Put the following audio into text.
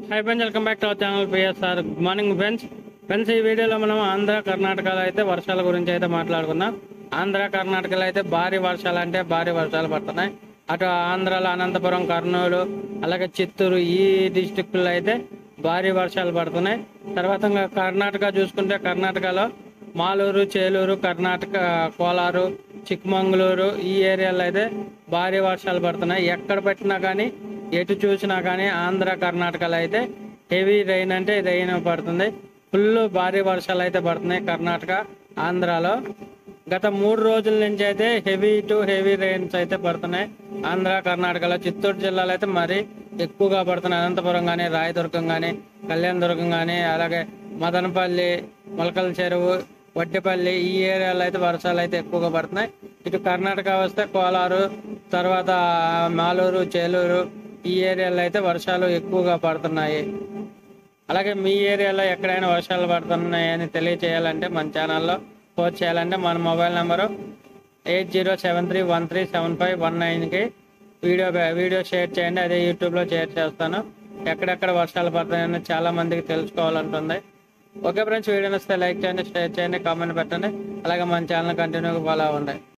high friends welcome back to our channel PSR good morning friends friends ఈ వీడియోలో మనం ఆంధ్ర కర్ణాటకలో అయితే వర్షాల గురించి అయితే మాట్లాడుకుందాం ఆంధ్ర కర్ణాటకలో అయితే భారీ వర్షాలు అంటే భారీ వర్షాలు పడుతున్నాయి అటు ఆంధ్రాలో అనంతపురం కర్నూలు అలాగే చిత్తూరు ఈ డిస్టిక్లో అయితే భారీ వర్షాలు పడుతున్నాయి తర్వాత ఇంకా కర్ణాటక చూసుకుంటే కర్ణాటకలో మాలూరు చేలూరు కర్ణాటక కోలారు చిక్కమంగళూరు ఈ ఏరియాలో అయితే భారీ వర్షాలు పడుతున్నాయి ఎక్కడ పెట్టినా కానీ ఎటు చూసినా కానీ ఆంధ్ర కర్ణాటకలో అయితే హెవీ రెయిన్ అంటే రెయిన్ పడుతుంది ఫుల్ భారీ వర్షాలు అయితే పడుతున్నాయి కర్ణాటక ఆంధ్రాలో గత మూడు రోజుల నుంచి అయితే హెవీ టు హెవీ రెయిన్స్ అయితే పడుతున్నాయి ఆంధ్ర కర్ణాటకలో చిత్తూరు జిల్లాలో అయితే మరీ ఎక్కువగా పడుతున్నాయి అనంతపురం కానీ రాయదుర్గం కానీ కళ్యాణదుర్గం కానీ అలాగే మదనపల్లి మొలకల చెరువు వడ్డిపల్లి ఈ ఏరియాలో అయితే వర్షాలు అయితే ఎక్కువగా పడుతున్నాయి ఇటు కర్ణాటక వస్తే కోలారు తర్వాత మాలూరు చేలూరు ఈ ఏరియాలో అయితే వర్షాలు ఎక్కువగా పడుతున్నాయి అలాగే మీ ఏరియాలో ఎక్కడైనా వర్షాలు పడుతున్నాయని తెలియచేయాలంటే మన ఛానల్లో పోస్ట్ చేయాలంటే మన mobile number eight zero seven three one three seven five one నైన్కి వీడియో వీడియో షేర్ చేయండి అదే యూట్యూబ్లో షేర్ చేస్తాను ఎక్కడెక్కడ వర్షాలు పడుతున్నాయని చాలా మందికి తెలుసుకోవాలంటుంది ఓకే ఫ్రెండ్స్ వీడియో నచ్చితే లైక్ చేయండి షేర్ చేయండి కామెంట్ పెట్టండి అలాగే మన ఛానల్ కంటిన్యూగా ఫాలో అవ్వండి